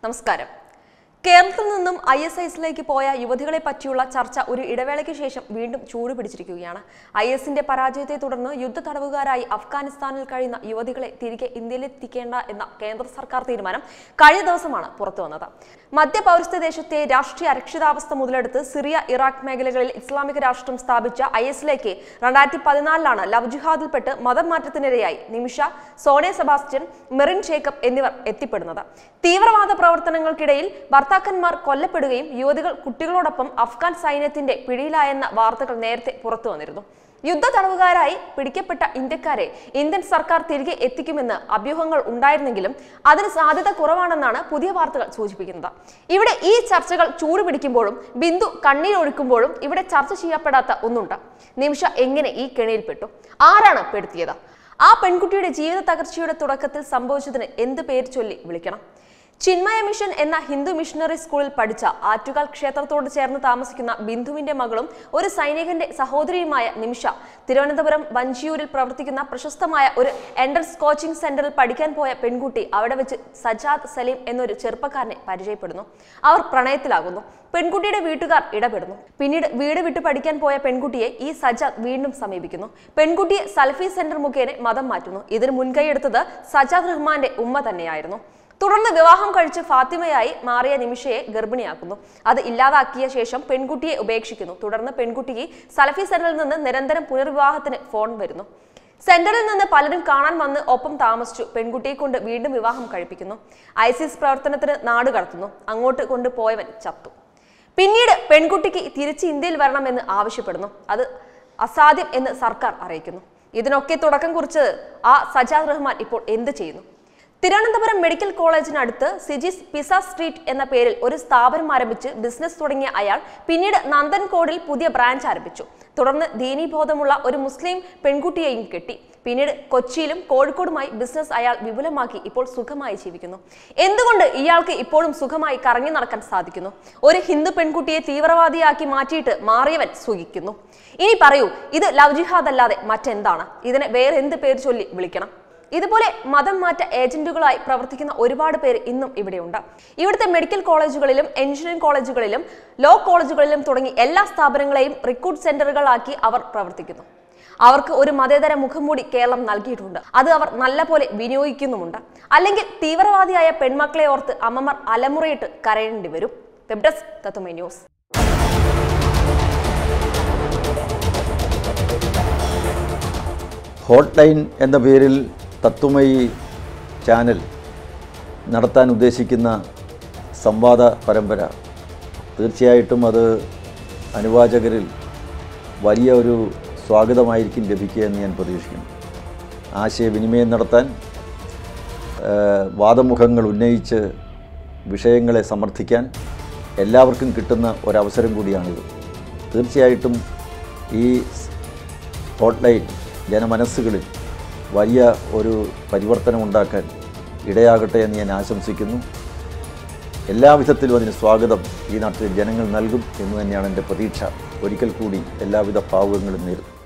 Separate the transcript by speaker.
Speaker 1: നമസ്കാരം കേരളത്തിൽ നിന്നും ഐ എസ് ഐസിലേക്ക് പോയ യുവതികളെ പറ്റിയുള്ള ചർച്ച ഒരു ഇടവേളയ്ക്ക് ശേഷം വീണ്ടും ചൂട് പിടിച്ചിരിക്കുകയാണ് ഐ എസിന്റെ പരാജയത്തെ തുടർന്ന് യുദ്ധ തടവുകാരായി അഫ്ഗാനിസ്ഥാനിൽ കഴിയുന്ന യുവതികളെ തിരികെ ഇന്ത്യയിലെത്തിക്കേണ്ട എന്ന കേന്ദ്ര സർക്കാർ തീരുമാനം കഴിഞ്ഞ ദിവസമാണ് പുറത്തു വന്നത് മധ്യ പൗരസ്ത്യ ദേശത്തെ രാഷ്ട്രീയ അരക്ഷിതാവസ്ഥ മുതലെടുത്ത് സിറിയ ഇറാഖ് മേഖലകളിൽ ഇസ്ലാമിക രാഷ്ട്രം സ്ഥാപിച്ച ഐ എസിലേക്ക് രണ്ടായിരത്തി പതിനാലിലാണ് ലവ് ജിഹാദിൽപ്പെട്ട് മതം മാറ്റത്തിനിരയായി നിമിഷ സോണിയ സെബാസ്റ്റ്യൻ മെറിൻ ജേക്കബ് എന്നിവർ എത്തിപ്പെടുന്നത് തീവ്രവാദ പ്രവർത്തനങ്ങൾക്കിടയിൽ ഭർത്താക്കന്മാർ കൊല്ലപ്പെടുകയും യുവതികൾ കുട്ടികളോടൊപ്പം അഫ്ഗാൻ സൈന്യത്തിന്റെ പിടിയിലായെന്ന വാർത്തകൾ നേരത്തെ പുറത്തു വന്നിരുന്നു യുദ്ധ തടവുകാരായി പിടിക്കപ്പെട്ട ഇന്ത്യക്കാരെ ഇന്ത്യൻ സർക്കാർ തിരികെ എത്തിക്കുമെന്ന് അഭ്യൂഹങ്ങൾ ഉണ്ടായിരുന്നെങ്കിലും അതിന് സാധ്യത കുറവാണെന്നാണ് പുതിയ വാർത്തകൾ സൂചിപ്പിക്കുന്നത് ഇവിടെ ഈ ചർച്ചകൾ ചൂടുപിടിക്കുമ്പോഴും ബിന്ദു കണ്ണീരൊഴുക്കുമ്പോഴും ഇവിടെ ചർച്ച ചെയ്യപ്പെടാത്ത ഒന്നുണ്ട് നിമിഷ എങ്ങനെ ഈ കെണിയിൽപ്പെട്ടു ആരാണ് പെടുത്തിയത് ആ പെൺകുട്ടിയുടെ ജീവിത തകർച്ചയുടെ തുടക്കത്തിൽ സംഭവിച്ചതിന് എന്ത് പേര് ചൊല്ലി വിളിക്കണം ചിന്മയ മിഷൻ എന്ന ഹിന്ദു മിഷണറി സ്കൂളിൽ പഠിച്ച ആറ്റുകാൽ ക്ഷേത്രത്തോട് ചേർന്ന് താമസിക്കുന്ന ബിന്ദുവിന്റെ മകളും ഒരു സൈനികന്റെ സഹോദരിയുമായ നിമിഷ തിരുവനന്തപുരം വഞ്ചിയൂരിൽ പ്രവർത്തിക്കുന്ന പ്രശസ്തമായ ഒരു എൻട്രൻസ് കോച്ചിംഗ് സെന്ററിൽ പഠിക്കാൻ പോയ പെൺകുട്ടി അവിടെ വെച്ച് സജാദ് സലീം എന്നൊരു ചെറുപ്പക്കാരനെ പരിചയപ്പെടുന്നു അവർ പ്രണയത്തിലാകുന്നു പെൺകുട്ടിയുടെ വീട്ടുകാർ ഇടപെടുന്നു പിന്നീട് വീട് വിട്ട് പഠിക്കാൻ പോയ പെൺകുട്ടിയെ ഈ സജാദ് വീണ്ടും സമീപിക്കുന്നു പെൺകുട്ടിയെ സൽഫി സെന്റർ മുഖേന മതം മാറ്റുന്നു ഇതിന് മുൻകൈയെടുത്തത് സജാദ് റഹ്മാന്റെ ഉമ്മ തന്നെയായിരുന്നു തുടർന്ന് വിവാഹം കഴിച്ച് ഫാത്തിമയായി മാറിയ നിമിഷയെ ഗർഭിണിയാക്കുന്നു അത് ഇല്ലാതാക്കിയ ശേഷം പെൺകുട്ടിയെ ഉപേക്ഷിക്കുന്നു തുടർന്ന് പെൺകുട്ടിക്ക് സലഫി സെന്ററിൽ നിന്ന് നിരന്തരം പുനർവിവാഹത്തിന് ഫോൺ വരുന്നു സെന്ററിൽ നിന്ന് പലരും കാണാൻ വന്ന് ഒപ്പം താമസിച്ചു പെൺകുട്ടിയെ കൊണ്ട് വീണ്ടും വിവാഹം കഴിപ്പിക്കുന്നു ഐസിസ് പ്രവർത്തനത്തിന് നാട് കടത്തുന്നു അങ്ങോട്ട് കൊണ്ടുപോയവൻ ചത്തു പിന്നീട് പെൺകുട്ടിക്ക് തിരിച്ച് ഇന്ത്യയിൽ വരണമെന്ന് ആവശ്യപ്പെടുന്നു അത് അസാധ്യം എന്ന് സർക്കാർ അറിയിക്കുന്നു ഇതിനൊക്കെ തുടക്കം കുറിച്ചത് ആ സജാദ് റഹ്മാൻ ഇപ്പോൾ എന്ത് ചെയ്യുന്നു തിരുവനന്തപുരം മെഡിക്കൽ കോളേജിനടുത്ത് സിജിസ് പിസ സ്ട്രീറ്റ് എന്ന പേരിൽ ഒരു സ്ഥാപനം ആരംഭിച്ച് ബിസിനസ് തുടങ്ങിയ അയാൾ പിന്നീട് നന്ദൻകോടിൽ പുതിയ ബ്രാഞ്ച് ആരംഭിച്ചു തുടർന്ന് ദീനീബോധമുള്ള ഒരു മുസ്ലിം പെൺകുട്ടിയെയും കെട്ടി പിന്നീട് കൊച്ചിയിലും കോഴിക്കോടുമായി ബിസിനസ് അയാൾ വിപുലമാക്കി ഇപ്പോൾ സുഖമായി ജീവിക്കുന്നു എന്തുകൊണ്ട് ഇയാൾക്ക് ഇപ്പോഴും സുഖമായി കറങ്ങി നടക്കാൻ സാധിക്കുന്നു ഒരു ഹിന്ദു പെൺകുട്ടിയെ തീവ്രവാദിയാക്കി മാറ്റിയിട്ട് മാറിയവൻ സുഖിക്കുന്നു ഇനി പറയൂ ഇത് ലവ് ജിഹാദ് അല്ലാതെ മറ്റെന്താണ് ഇതിനെ വേറെ എന്ത് പേര് ചൊല്ലി വിളിക്കണം ഇതുപോലെ മതം മാറ്റ ഏജന്റുകളായി പ്രവർത്തിക്കുന്ന ഒരുപാട് പേര് ഇന്നും ഇവിടെയുണ്ട് ഇവിടുത്തെ മെഡിക്കൽ കോളേജുകളിലും എഞ്ചിനീയറിംഗ് കോളേജുകളിലും ലോ കോളേജുകളിലും തുടങ്ങി എല്ലാ സ്ഥാപനങ്ങളെയും റിക്രൂട്ട് സെന്ററുകളാക്കി അവർ പ്രവർത്തിക്കുന്നു അവർക്ക് ഒരു മതേതര മുഖംമൂടി കേരളം നൽകിയിട്ടുണ്ട് അത് അവർ നല്ലപോലെ വിനിയോഗിക്കുന്നുമുണ്ട് അല്ലെങ്കിൽ തീവ്രവാദിയായ പെൺമക്കളെ ഓർത്ത് അമ്മമാർ അലമുറയിട്ട് കരയേണ്ടി വരും web desk Tatwamayi news
Speaker 2: hot line എന്ന പേരിൽ തത്വമയി ചാനൽ നടത്താൻ ഉദ്ദേശിക്കുന്ന സംവാദ പരമ്പര തീർച്ചയായിട്ടും അത് അനുവാചകരിൽ വലിയ ഒരു സ്വാഗതമായിരിക്കും ലഭിക്കുക എന്ന് ഞാൻ പ്രതീക്ഷിക്കുന്നു ആശയവിനിമയം നടത്താൻ ആ, വാദമുഖങ്ങൾ ഉന്നയിച്ച് വിഷയങ്ങളെ സമർത്ഥിക്കാൻ എല്ലാവർക്കും കിട്ടുന്ന ഒരവസരം കൂടിയാണിത് തീർച്ചയായിട്ടും ഈ ഹോട്ട്ലൈൻ ജനമനസ്സുകളിൽ വലിയ ഒരു പരിവർത്തനം ഉണ്ടാക്കാൻ ഇടയാകട്ടെ എന്ന് ഞാൻ ആശംസിക്കുന്നു എല്ലാവിധത്തിലും അതിന് സ്വാഗതം ഈ നാട്ടിലെ ജനങ്ങൾ നൽകും എന്ന് തന്നെയാണ് എൻ്റെ പ്രതീക്ഷ ഒരിക്കൽ കൂടി എല്ലാവിധ ഭാവുകങ്ങളും നേരുന്നു